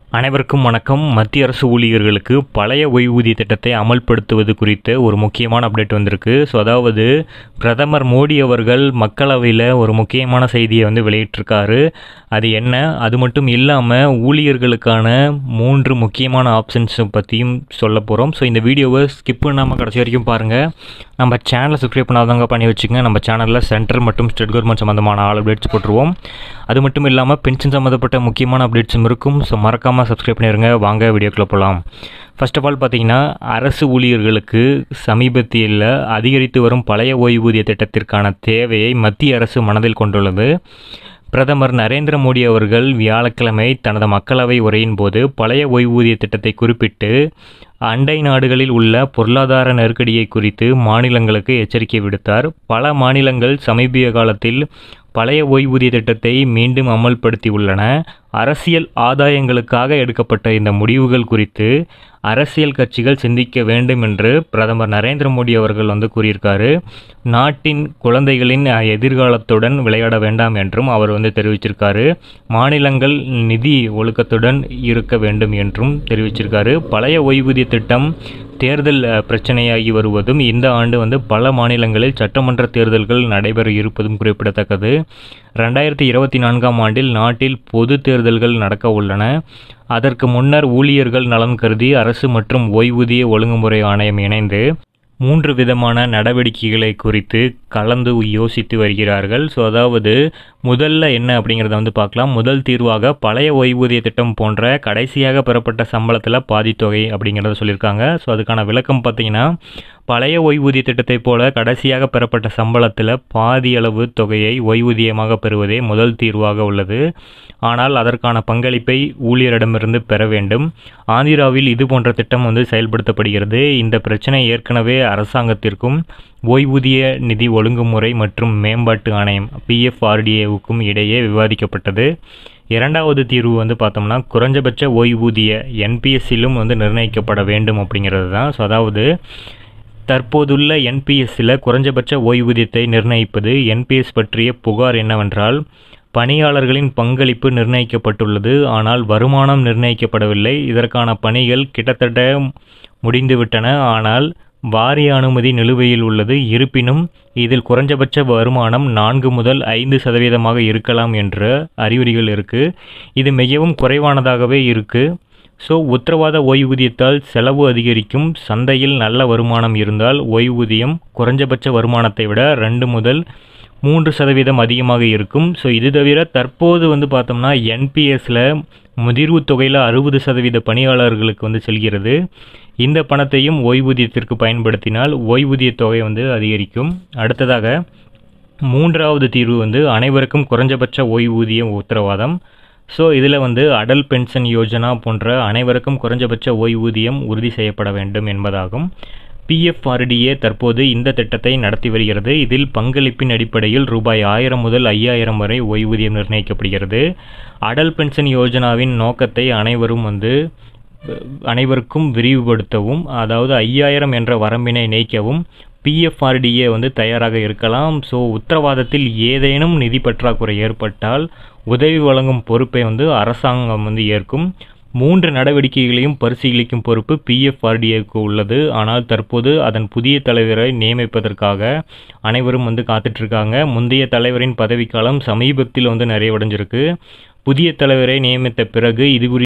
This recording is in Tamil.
அனைவருக்கும் வணக்கம் மத்திய அரசு ஊழியர்களுக்கு பழைய ஓய்வூதிய திட்டத்தை அமல்படுத்துவது குறித்த ஒரு முக்கியமான அப்டேட் வந்திருக்கு ஸோ அதாவது பிரதமர் மோடி அவர்கள் மக்களவையில் ஒரு முக்கியமான செய்தியை வந்து வெளியிட்டிருக்காரு அது என்ன அது மட்டும் இல்லாமல் ஊழியர்களுக்கான மூன்று முக்கியமான ஆப்ஷன்ஸை பற்றியும் சொல்ல போகிறோம் ஸோ இந்த வீடியோவை ஸ்கிப் பண்ணாமல் கடைசி வரைக்கும் பாருங்கள் நம்ம சேனலை சப்ஸ்கிரைப் பண்ணாதவங்க பண்ணி வச்சுங்க நம்ம சேனலில் சென்ட்ரல் மற்றும் ஸ்டேட் கவர்மெண்ட் சம்மந்தமான ஆல் அப்டேட்ஸ் போட்டுருவோம் அது மட்டும் இல்லாமல் பென்ஷன் சம்மந்தப்பட்ட முக்கியமான அப்டேட்ஸும் இருக்கும் ஸோ மறக்காமல் சப்ஸ்கிரைப் பண்ணிடுங்க வாங்க வீடியோக்குள்ளே போகலாம் ஃபர்ஸ்ட் ஆஃப் ஆல் பார்த்தீங்கன்னா அரசு ஊழியர்களுக்கு சமீபத்தில் அதிகரித்து வரும் பழைய ஓய்வூதிய திட்டத்திற்கான தேவையை மத்திய அரசு மனதில் கொண்டுள்ளது பிரதமர் நரேந்திர மோடி அவர்கள் வியாழக்கிழமை தனது மக்களவை உரையின் போது பழைய ஓய்வூதிய திட்டத்தை குறிப்பிட்டு அண்டை நாடுகளில் உள்ள பொருளாதார நெருக்கடியை குறித்து மாநிலங்களுக்கு எச்சரிக்கை விடுத்தார் பல மாநிலங்கள் சமீப காலத்தில் பழைய ஓய்வூதிய திட்டத்தை மீண்டும் அமல்படுத்தியுள்ளன அரசியல் ஆதாயங்களுக்காக எடுக்கப்பட்ட இந்த முடிவுகள் குறித்து அரசியல் கட்சிகள் சிந்திக்க வேண்டும் என்று பிரதமர் நரேந்திர மோடி அவர்கள் வந்து கூறியிருக்காரு நாட்டின் குழந்தைகளின் எதிர்காலத்துடன் விளையாட வேண்டாம் என்றும் அவர் வந்து தெரிவிச்சிருக்காரு மாநிலங்கள் நிதி ஒழுக்கத்துடன் இருக்க வேண்டும் என்றும் தெரிவிச்சிருக்காரு பழைய ஓய்வூதிய திட்டம் தேர்தல் பிரச்சனையாகி வருவதும் இந்த ஆண்டு வந்து பல மாநிலங்களில் சட்டமன்ற தேர்தல்கள் நடைபெற இருப்பதும் குறிப்பிடத்தக்கது ரெண்டாயிரத்தி இருபத்தி நான்காம் ஆண்டில் நாட்டில் பொது தேர்தல்கள் நடக்க உள்ளன அதற்கு முன்னர் ஊழியர்கள் நலன் கருதி அரசு மற்றும் ஓய்வூதிய ஒழுங்குமுறை ஆணையம் இணைந்து மூன்று விதமான நடவடிக்கைகளை குறித்து கலந்து யோசித்து வருகிறார்கள் ஸோ அதாவது முதல்ல என்ன அப்படிங்கிறத வந்து பார்க்கலாம் முதல் தீர்வாக பழைய ஓய்வூதிய திட்டம் போன்ற கடைசியாக பெறப்பட்ட சம்பளத்தில் பாதித்தொகை அப்படிங்கிறத சொல்லியிருக்காங்க ஸோ அதுக்கான விளக்கம் பார்த்தீங்கன்னா பழைய ஓய்வூதிய திட்டத்தை போல கடைசியாக பெறப்பட்ட சம்பளத்தில் பாதி அளவு தொகையை ஓய்வூதியமாக பெறுவதே முதல் தீர்வாக உள்ளது ஆனால் அதற்கான பங்களிப்பை ஊழியரிடமிருந்து பெற வேண்டும் ஆந்திராவில் இது போன்ற திட்டம் வந்து செயல்படுத்தப்படுகிறது இந்த பிரச்சனை ஏற்கனவே அரசாங்கத்திற்கும் ஓய்வூதிய நிதி ஒழுங்குமுறை மற்றும் மேம்பாட்டு ஆணையம் பிஎஃப்ஆர்டிஏவுக்கும் இடையே விவாதிக்கப்பட்டது இரண்டாவது தீர்வு வந்து பார்த்தோம்னா குறைஞ்சபட்ச ஓய்வூதிய என்பிஎஸ்சிலும் வந்து நிர்ணயிக்கப்பட வேண்டும் அப்படிங்கிறது தான் ஸோ அதாவது தற்போதுள்ள என்பிஎஸ்சில் குறைஞ்சபட்ச ஓய்வூதியத்தை நிர்ணயிப்பது என்பிஎஸ் பற்றிய புகார் என்னவென்றால் பணியாளர்களின் பங்களிப்பு நிர்ணயிக்கப்பட்டுள்ளது ஆனால் வருமானம் நிர்ணயிக்கப்படவில்லை இதற்கான பணிகள் கிட்டத்தட்ட முடிந்துவிட்டன ஆனால் வாரிய அனுமதி நிலுவையில் உள்ளது இருப்பினும் இதில் குறைஞ்சபட்ச வருமானம் நான்கு முதல் ஐந்து சதவீதமாக இருக்கலாம் என்ற அறிகுறிகள் இருக்குது இது மிகவும் குறைவானதாகவே இருக்குது ஸோ உத்தரவாத ஓய்வூதியத்தால் செலவு அதிகரிக்கும் சந்தையில் நல்ல வருமானம் இருந்தால் ஓய்வூதியம் குறைஞ்சபட்ச வருமானத்தை விட ரெண்டு முதல் மூன்று சதவீதம் அதிகமாக இருக்கும் ஸோ இது தவிர தற்போது வந்து பார்த்தோம்னா என்பிஎஸில் முதிர்வு தொகையில் அறுபது சதவீத பணியாளர்களுக்கு வந்து செல்கிறது இந்த பணத்தையும் ஓய்வூதியத்திற்கு பயன்படுத்தினால் ஓய்வூதிய தொகை வந்து அதிகரிக்கும் அடுத்ததாக மூன்றாவது தீர்வு வந்து அனைவருக்கும் குறைஞ்சபட்ச ஓய்வூதிய உத்தரவாதம் ஸோ இதில் வந்து அடல் பென்ஷன் யோஜனா போன்ற அனைவருக்கும் குறைஞ்சபட்ச ஓய்வூதியம் உறுதி செய்யப்பட வேண்டும் என்பதாகும் பிஎஃப்ஆர்டிஏ தற்போது இந்த திட்டத்தை நடத்தி வருகிறது இதில் பங்களிப்பின் அடிப்படையில் ரூபாய் ஆயிரம் முதல் ஐயாயிரம் வரை ஓய்வூதியம் நிர்ணயிக்கப்படுகிறது அடல் பென்ஷன் யோஜனாவின் நோக்கத்தை அனைவரும் வந்து அனைவருக்கும் விரிவுபடுத்தவும் அதாவது ஐயாயிரம் என்ற வரம்பினை நீக்கவும் பிஎஃப்ஆர்டிஏ வந்து தயாராக இருக்கலாம் ஸோ உத்தரவாதத்தில் ஏதேனும் நிதி பற்றாக்குறை ஏற்பட்டால் உதவி வழங்கும் பொறுப்பை வந்து அரசாங்கம் வந்து ஏற்கும் மூன்று நடவடிக்கைகளையும் பரிசீலிக்கும் பொறுப்பு பிஎஃப்ஆர்டிஏக்கு உள்ளது ஆனால் தற்போது அதன் புதிய தலைவரை நியமிப்பதற்காக அனைவரும் வந்து காத்துட்ருக்காங்க முந்தைய தலைவரின் பதவிக்காலம் சமீபத்தில் வந்து நிறைவடைஞ்சிருக்கு புதிய தலைவரை நியமித்த பிறகு இது குறித்து